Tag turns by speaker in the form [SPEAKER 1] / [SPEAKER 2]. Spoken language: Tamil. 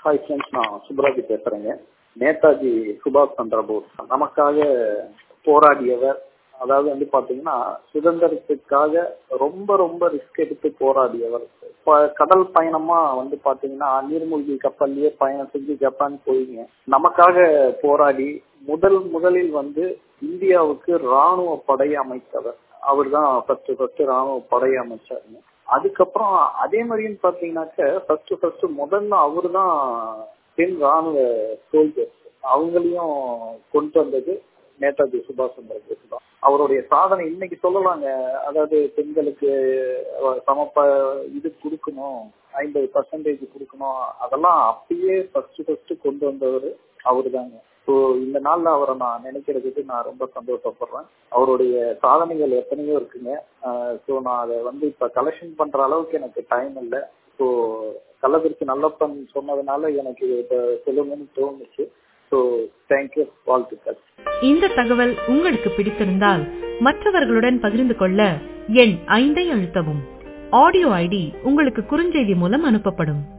[SPEAKER 1] ஹாய் ஃப்ரெண்ட்ஸ் நான் சுப்ராஜி பேசுறேங்க நேதாஜி சுபாஷ் சந்திர போஸ் நமக்காக போராடியவர் அதாவது வந்து பாத்தீங்கன்னா சுதந்திரத்துக்காக ரொம்ப ரொம்ப ரிஸ்க் எடுத்து போராடியவர் இப்ப கடல் பயணமா வந்து பாத்தீங்கன்னா நீர்மூழ்கி கப்பல்லயே பயணம் செஞ்சு ஜப்பான் போயிங்க நமக்காக போராடி முதல் முதலில் வந்து இந்தியாவுக்கு ராணுவ படை அமைத்தவர் அவர் தான் ஃபர்ஸ்ட் ஃபர்ஸ்ட் ராணுவ படை அமைச்சாருங்க அதுக்கப்புறம் அதே மாதிரின்னு பாத்தீங்கன்னாக்க ஃபர்ஸ்ட் ஃபர்ஸ்ட் முதல்ல அவரு தான் பெண் ராணுவ சோல்ஜர்ஸ் அவங்களையும் கொண்டு வந்தது நேதாஜி சுபாஷ் சந்திர போஸ் தான் அவருடைய சாதனை இன்னைக்கு சொல்லலாங்க அதாவது பெண்களுக்கு சமப்ப இது கொடுக்கணும் ஐம்பது பர்சன்டேஜ் கொடுக்கணும் அதெல்லாம் அப்பயே ஃபர்ஸ்ட் ஃபர்ஸ்ட் கொண்டு வந்தவர் அவரு தாங்க ஸோ இந்த நாள்ல அவரை நான் நினைக்கிறதுக்கு நான் ரொம்ப சந்தோஷப்படுறேன் அவருடைய சாதனைகள் எத்தனையோ இருக்குங்க ஸோ நான் அதை வந்து இப்ப கலெக்ஷன் பண்ற அளவுக்கு எனக்கு டைம் இல்லை ஸோ கள்ளக்குறிச்சி நல்லப்பன் சொன்னதுனால எனக்கு இப்போ சொல்லுங்கன்னு தோணுச்சு ஸோ தேங்க்யூ வாழ்த்துக்கள்
[SPEAKER 2] இந்த தகவல் உங்களுக்கு பிடித்திருந்தால் மற்றவர்களுடன் பகிர்ந்து கொள்ள எண் ஐந்தை அழுத்தவும் ஆடியோ ஐடி உங்களுக்கு குறுஞ்செய்தி மூலம் அனுப்பப்படும்